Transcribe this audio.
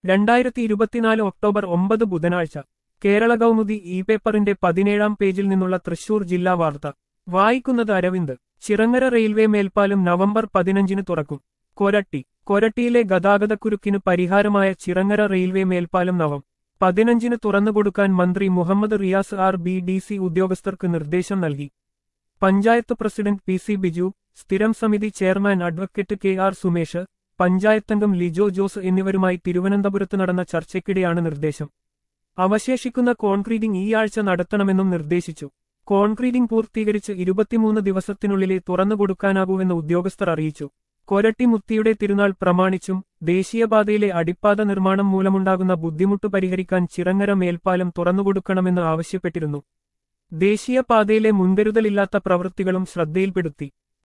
രണ്ടായിരത്തി ഇരുപത്തിനാല് ഒക്ടോബർ ഒമ്പത് ബുധനാഴ്ച കേരള കൗമുദി ഇ പേപ്പറിന്റെ പതിനേഴാം പേജിൽ നിന്നുള്ള തൃശൂർ ജില്ലാ വാർത്ത വായിക്കുന്നത് അരവിന്ദ് ചിറങ്ങര റെയിൽവേ മേൽപ്പാലം നവംബർ പതിനഞ്ചിന് തുറക്കും കൊരട്ടി കൊരട്ടിയിലെ ഗതാഗതക്കുരുക്കിന് പരിഹാരമായ ചിറങ്ങര റെയിൽവേ മേൽപ്പാലം നവം പതിനഞ്ചിന് തുറന്നുകൊടുക്കാൻ മന്ത്രി Muhammad Riyas R B D C ഉദ്യോഗസ്ഥർക്ക് നിർദ്ദേശം നൽകി panchayat president P C Biju സ്ഥിരം സമിതി chairman advocate K R Sumesh പഞ്ചായത്തംഗം ലിജോ ജോസ് എന്നിവരുമായി തിരുവനന്തപുരത്ത് നടന്ന ചർച്ചയ്ക്കിടെയാണ് നിർദ്ദേശം അവശേഷിക്കുന്ന കോൺക്രീറ്റിംഗ് ഈ ആഴ്ച നടത്തണമെന്നും നിർദ്ദേശിച്ചു കോൺക്രീറ്റിംഗ് പൂർത്തീകരിച്ച് ഇരുപത്തിമൂന്ന് ദിവസത്തിനുള്ളിലെ തുറന്നുകൊടുക്കാനാകൂവെന്ന് ഉദ്യോഗസ്ഥർ അറിയിച്ചു കൊരട്ടി മുത്തിയുടെ തിരുനാൾ പ്രമാണിച്ചും ദേശീയപാതയിലെ അടിപ്പാത നിർമ്മാണം മൂലമുണ്ടാകുന്ന ബുദ്ധിമുട്ട് പരിഹരിക്കാൻ ചിറങ്ങര മേൽപ്പാലം തുറന്നുകൊടുക്കണമെന്ന് ആവശ്യപ്പെട്ടിരുന്നു ദേശീയപാതയിലെ മുൻകരുതലില്ലാത്ത പ്രവൃത്തികളും ശ്രദ്ധയിൽപ്പെടുത്തി